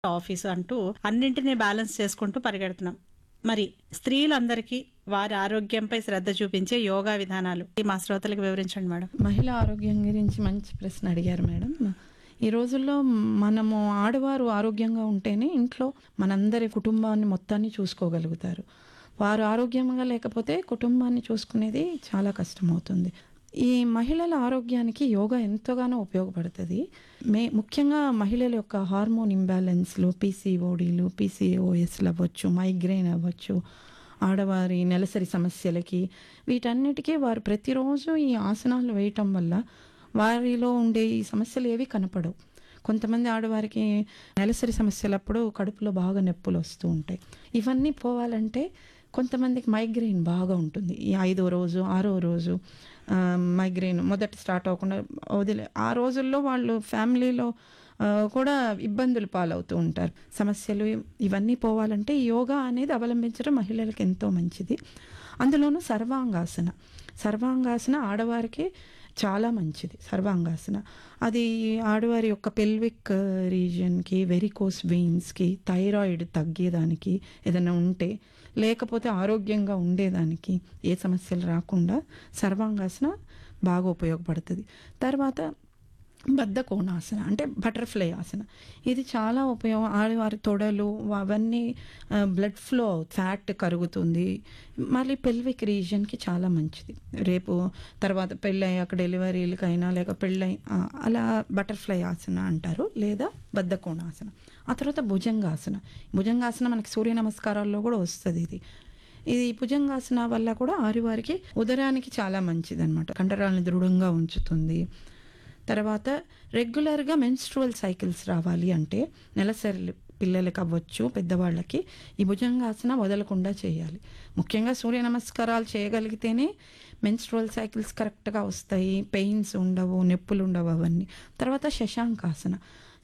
Office అంటూ అన్నింటినీ balance చేసుకుంటూ పరిగెడుతున్నాం మరి స్త్రీలందరికీ వారి ఆరోగ్యంపై శ్రద్ధ చూపించే యోగా విధానాలు ఈ మా శ్రోతలకు వివరించండి మేడం మహిళా ఆరోగ్యం గురించి మంచి ప్రశ్న అడిగారు మేడం ఈ రోజుల్లో మనము ఆడవారు ఆరోగ్యంగా ఉంటేనే ఇంట్లో మనందరి కుటుంబాన్ని మొత్తాన్ని చూసుకోగలుగుతారు వారు ఆరోగ్యంగా లేకపోతే కుటుంబాన్ని చూసుకునేది చాలా కష్టమవుతుంది ఈ మహిళల ఆరోగ్యానికి యోగా ఎంతగానో ఉపయోగపడుతుంది మే ముఖ్యంగా మహిళల యొక్క హార్మోన్ ఇంబ్యాలెన్స్లు పీసీఓడీలు పీసీఓఎస్లు అవ్వచ్చు మైగ్రేన్ అవ్వచ్చు ఆడవారి నెలసరి సమస్యలకి వీటన్నిటికీ వారు ప్రతిరోజు ఈ ఆసనాలు వేయటం వల్ల వారిలో ఉండే ఈ సమస్యలు ఏవి కనపడవు కొంతమంది ఆడవారికి నెలసరి సమస్యలప్పుడు కడుపులో బాగా నొప్పులు వస్తూ ఉంటాయి ఇవన్నీ పోవాలంటే కొంతమందికి మైగ్రెయిన్ బాగా ఉంటుంది ఈ ఐదో రోజు ఆరో రోజు ఆ, మైగ్రెయిన్ మొదట స్టార్ట్ అవ్వకుండా వదిలే ఆ రోజుల్లో వాళ్ళు ఫ్యామిలీలో ఆ, కూడా ఇబ్బందులు పాలవుతూ ఉంటారు సమస్యలు ఇవన్నీ పోవాలంటే ఈ యోగా అనేది అవలంబించడం మహిళలకు ఎంతో మంచిది అందులోనూ సర్వాంగాసన సర్వాంగాసన ఆడవారికి చాలా మంచిది సర్వాంగాసన అది ఆడవారి యొక్క పెల్విక్ రీజియన్కి వెరికోస్ వెయిన్స్కి థైరాయిడ్ తగ్గేదానికి ఏదైనా ఉంటే లేకపోతే ఆరోగ్యంగా ఉండేదానికి ఏ సమస్యలు రాకుండా సర్వాంగాసన బాగా ఉపయోగపడుతుంది తర్వాత బద్ధ కోణాసన అంటే బటర్ఫ్లై ఆసన ఇది చాలా ఉపయోగం ఆడవారి తొడలు అవన్నీ బ్లడ్ ఫ్లో ఫ్యాట్ కరుగుతుంది మళ్ళీ పెల్విక్ రీజియన్కి చాలా మంచిది రేపు తర్వాత పెళ్ళయ్యాక డెలివరీలకైనా లేక పెళ్ళై ఆ, అలా బటర్ఫ్లై ఆసన అంటారు లేదా బద్ధ కోణాసన ఆ తర్వాత భుజంగాసన భుజంగాసన మనకి సూర్య నమస్కారాల్లో కూడా వస్తుంది ఇది ఇది భుజంగాసన వల్ల కూడా ఆరివారికి ఉదరానికి చాలా మంచిది అనమాట కండరాలను దృఢంగా ఉంచుతుంది తర్వాత రెగ్యులర్గా మెన్స్ట్రువల్ సైకిల్స్ రావాలి అంటే నెలసరి పిల్లలకి అవ్వచ్చు పెద్దవాళ్ళకి ఈ భుజంగాసన వదలకుండా చేయాలి ముఖ్యంగా సూర్య నమస్కారాలు చేయగలిగితేనే మెన్స్ట్రువల్ సైకిల్స్ కరెక్ట్గా వస్తాయి పెయిన్స్ ఉండవు నొప్పులు ఉండవు అవన్నీ తర్వాత శశాంకాసన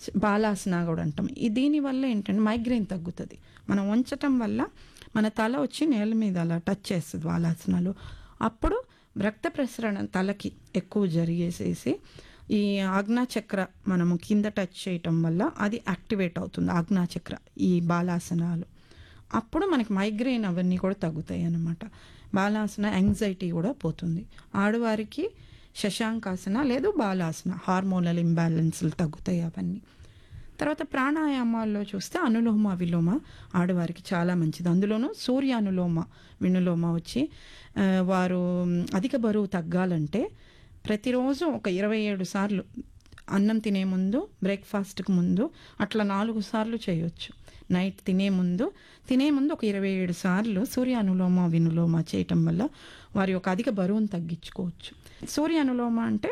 బాలాసన కూడా అంటాం ఈ దీనివల్ల ఏంటంటే మైగ్రేన్ తగ్గుతుంది మనం ఉంచటం వల్ల మన తల వచ్చి నేల మీద అలా టచ్ చేస్తుంది బాలాసనాలు అప్పుడు రక్త ప్రసరణ తలకి ఎక్కువ జరిగేసేసి ఈ ఆజ్ఞాచక్ర మనము కింద టచ్ చేయటం వల్ల అది యాక్టివేట్ అవుతుంది ఆజ్ఞాచక్ర ఈ బాలాసనాలు అప్పుడు మనకి మైగ్రేన్ అవన్నీ కూడా తగ్గుతాయి అన్నమాట బాలాసన యాంగ్జైటీ కూడా పోతుంది ఆడవారికి శశాంకాసన లేదు బాలాసన హార్మోనల్ ఇంబ్యాలెన్స్లు తగ్గుతాయి అవన్నీ తర్వాత ప్రాణాయామాల్లో చూస్తే అనులోమ విలోమ ఆడవారికి చాలా మంచిది అందులోనూ సూర్య అనులోమ వినులోమ వచ్చి ఆ, వారు మ్, అధిక బరువు తగ్గాలంటే ప్రతిరోజు ఒక ఇరవై ఏడు సార్లు అన్నం తినే ముందు బ్రేక్ఫాస్ట్కి ముందు అట్లా నాలుగు సార్లు చేయొచ్చు నైట్ తినే ముందు తినే ముందు ఒక ఇరవై ఏడు సార్లు సూర్య అనులోమ వినులోమ చేయటం వల్ల వారి యొక్క అధిక బరువును తగ్గించుకోవచ్చు సూర్య అనులోమ అంటే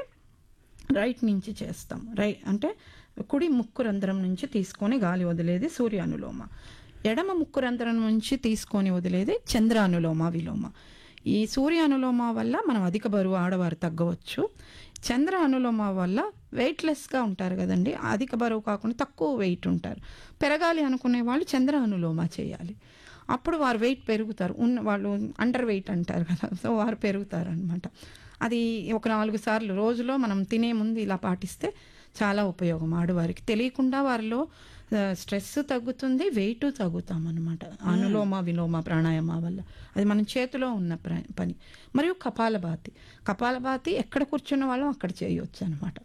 రైట్ నుంచి చేస్తాం రైట్ అంటే కుడి ముక్కు రంధ్రం నుంచి తీసుకొని గాలి వదిలేది సూర్య అనులోమ ఎడమ ముక్కు రంధ్రం నుంచి తీసుకొని వదిలేది చంద్ర అనులోమ విలోమ ఈ సూర్య అనులోమ వల్ల మనం అధిక బరువు ఆడవారు తగ్గవచ్చు చంద్ర అనులోమ వల్ల వెయిట్లెస్గా ఉంటారు కదండి అధిక బరువు కాకుండా తక్కువ వెయిట్ ఉంటారు పెరగాలి అనుకునే వాళ్ళు చంద్ర అనులోమ చేయాలి అప్పుడు వారు వెయిట్ పెరుగుతారు ఉన్న వాళ్ళు అండర్ వెయిట్ అంటారు కదా సో వారు పెరుగుతారు అనమాట అది ఒక నాలుగు సార్లు రోజులో మనం తినే ముందు ఇలా పాటిస్తే చాలా ఉపయోగం ఆడవారికి తెలియకుండా వారిలో ఆ, స్ట్రెస్ తగ్గుతుంది వెయిట్ తగ్గుతాం అనమాట అనులోమ విలోమ ప్రాణాయామ వల్ల అది మన చేతిలో ఉన్న ప్ర- పని మరియు కపాలభాతి కపాలభాతి ఎక్కడ కూర్చున్న వాళ్ళం అక్కడ చేయొచ్చు అనమాట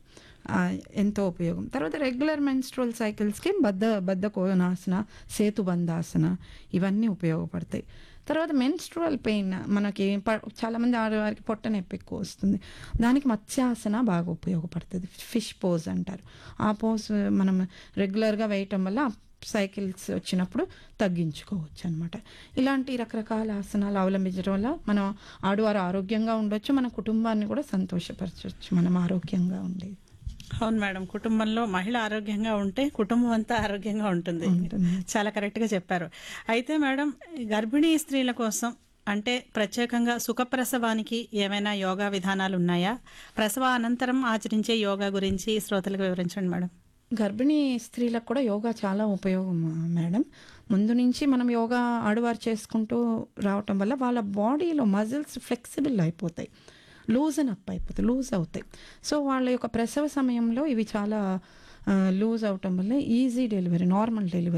ఎంతో ఉపయోగం తర్వాత రెగ్యులర్ మెన్స్ట్రువల్ సైకిల్స్కి బద్ద బద్ద కోనాసన సేతుబంధాసన ఇవన్నీ ఉపయోగపడతాయి తర్వాత మెన్స్ట్రువల్ పెయిన్ మనకి ప- చాలామంది ఆడవారికి పొట్ట నొప్పి ఎక్కువ వస్తుంది దానికి మత్స్యాసన బాగా ఉపయోగపడుతుంది ఫిష్ పోజ్ అంటారు ఆ పోజ్ మనం రెగ్యులర్గా వేయటం వల్ల సైకిల్స్ వచ్చినప్పుడు తగ్గించుకోవచ్చు అనమాట ఇలాంటి రకరకాల ఆసనాలు అవలంబించడం వల్ల మనం ఆడవారు ఆరోగ్యంగా ఉండొచ్చు మన కుటుంబాన్ని కూడా సంతోషపరచవచ్చు మనం ఆరోగ్యంగా ఉండేది అవును మేడం కుటుంబంలో మహిళ ఆరోగ్యంగా ఉంటే కుటుంబం అంతా ఆరోగ్యంగా ఉంటుంది ఉంటుంది. చాలా కరెక్ట్ గా చెప్పారు అయితే మేడం గర్భిణీ స్త్రీల కోసం అంటే ప్రత్యేకంగా సుఖప్రసవానికి ఏమైనా యోగా విధానాలు ఉన్నాయా ప్రసవ అనంతరం ఆచరించే యోగా గురించి శ్రోతలకు వివరించండి మేడం గర్భిణీ స్త్రీలకు కూడా యోగా చాలా ఉపయోగం మేడం ముందు నుంచి మనం యోగా ఆడవారు చేసుకుంటూ రావటం వల్ల వాళ్ళ బాడీలో మజిల్స్ ఫ్లెక్సిబుల్ అయిపోతాయి లూజన్ అప్ అయిపోతాయి లూజ్ అవుతాయి సో వాళ్ళ యొక్క ప్రసవ సమయంలో ఇవి చాలా లూజ్ అవటం వల్ల ఈజీ డెలివరీ నార్మల్ డెలివరీ